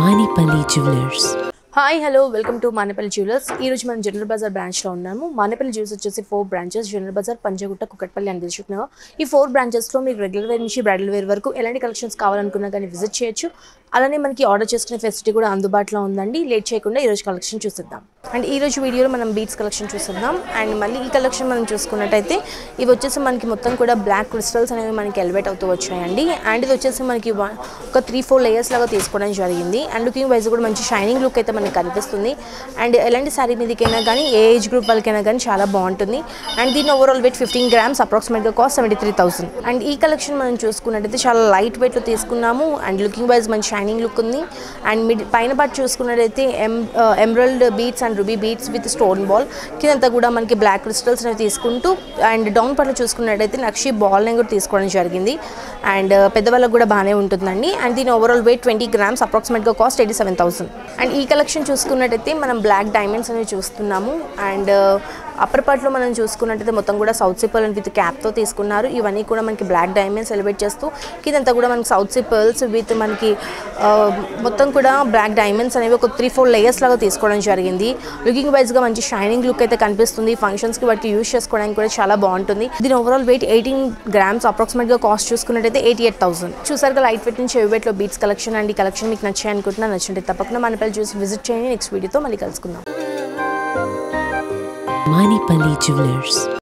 Manipali Jewelers. Hi hello welcome to Manepalli jewellers ఈ రోజు మనం జనరల్ బజార్ బ్రాంచ్లో ఉన్నాము మానేపల్లి జ్యూస్ వచ్చేసి four branches General Bazaar Panjagutta Kukatpally అని తెలుసుకున్నాము ఈ ఫోర్ బ్రాంచెస్లో మీకు రెగ్యులర్ వేర్ నుంచి బ్రైడల్ వేర్ వరకు ఎలాంటి కలెక్షన్స్ కావాలనుకున్నా కానీ విజిట్ చేయొచ్చు అలానే మనకి ఆర్డర్ చేసుకునే ఫెసిలిటీ కూడా అందుబాటులో ఉందండి లేట్ చేయకుండా ఈరోజు కలెక్షన్ చూసిద్దాం అండ్ ఈ రోజు వీడియోలో మనం బీట్స్ కలెక్షన్ చూసిద్దాం అండ్ మళ్ళీ ఈ కలెక్షన్ మనం చూసుకున్నట్టయితే ఇవి వచ్చేసి మనకి మొత్తం కూడా బ్లాక్ క్రిస్టల్స్ అనేవి మనకి ఎలివేట్ అవుతూ వచ్చాయండి అండ్ ఇది వచ్చేసి మనకి వన్- ఒక త్రీ ఫోర్ లేయర్స్ లాగా తీసుకోవడం జరిగింది అండ్ లుకింగ్ వైజ్ కూడా మంచి షైనింగ్ లుక్ అయితే మనకి కనిపిస్తుంది అండ్ ఎలాంటి శారీ మీదకైనా కానీ ఏ ఏజ్ గ్రూప్ వాళ్ళకైనా కానీ చాలా బాగుంటుంది అండ్ దీని ఓవరాల్ వెయిట్ ఫిఫ్టీన్ గ్రామ్స్ అప్రాక్సిమేట్గా cost seventy three thousand and ఈ కలెక్షన్ మనం చూసుకున్నట్టయితే చాలా లైట్ వెయిట్లో తీసుకున్నాము అండ్ లుకింగ్ వైజ్ మంచి షైనింగ్ లుక్ ఉంది అండ్ మిడ్ పైన పార్ట్ చూసుకున్నట్టయితే ఎం emerald beads and ruby beads with stone ball కిందంతా కూడా మనకి బ్లాక్ క్రిస్టల్స్ అనేవి తీసుకుంటూ అండ్ డౌన్ పార్ట్లో చూసుకున్నట్టయితే నక్షి బాల్ని కూడా తీసుకోవడం జరిగింది అండ్ పెద్దవాళ్ళకి కూడా బాగానే ఉంటుందండి అండ్ దీని ఓవరాల్ వెయిట్ ట్వంటీ గ్రామ్స్ అప్రాక్సిమేట్గా cost eighty seven thousand and ఈ కలెక్షన్ చూసుకున్నట్టయితే మనం బ్లాక్ డైమండ్స్ అనేవి చూస్తున్నాము అండ్ అప్పర్ పార్ట్లో మనం చూసుకున్నట్టయితే మొత్తం కూడా సౌత్ సీ పర్ల్ విత్ క్యాప్తో తీసుకున్నారు ఇవన్నీ కూడా మనకి బ్లాక్ డైమండ్స్ సెలబ్రేట్ చేస్తూ కిందంతా కూడా మనకి సౌత్ సీ పర్ల్స్ విత్ మనకి ఆ, మొత్తం కూడా బ్లాక్ డైమండ్స్ అనేవి ఒక త్రీ ఫోర్ లేయర్స్ లాగా తీసుకోవడం జరిగింది లుకింగ్ వైజ్గా మంచి షైనింగ్ లుక్ అయితే కనిపిస్తుంది ఫంక్షన్స్కి వాటికి యూస్ చేసుకోవడానికి కూడా చాలా బాగుంటుంది దీని ఓవరాల్ వెయిట్ ఎయిటీన్ గ్రామ్స్ అప్రాక్సిమేట్గా కాస్ట్ చూసుకున్నట్టయితే ఎయిటీ ఎయిట్ థౌసండ్ చూసారుగా లైట్ వెయిట్ నుంచి హెవీ వెయిట్లో బీట్స్ కలెక్షన్ అండ్ ఈ కలెక్షన్ మీకు నచ్చాయి అనుకుంటున్నా నచ్చింటే తప్పకుండా మన పిల్లలు చూసి విజిట్ చేయండి నెక్స్ట్ వీడియోతో మళ్ళీ కలుసుకుందాం Manipali Jewelers.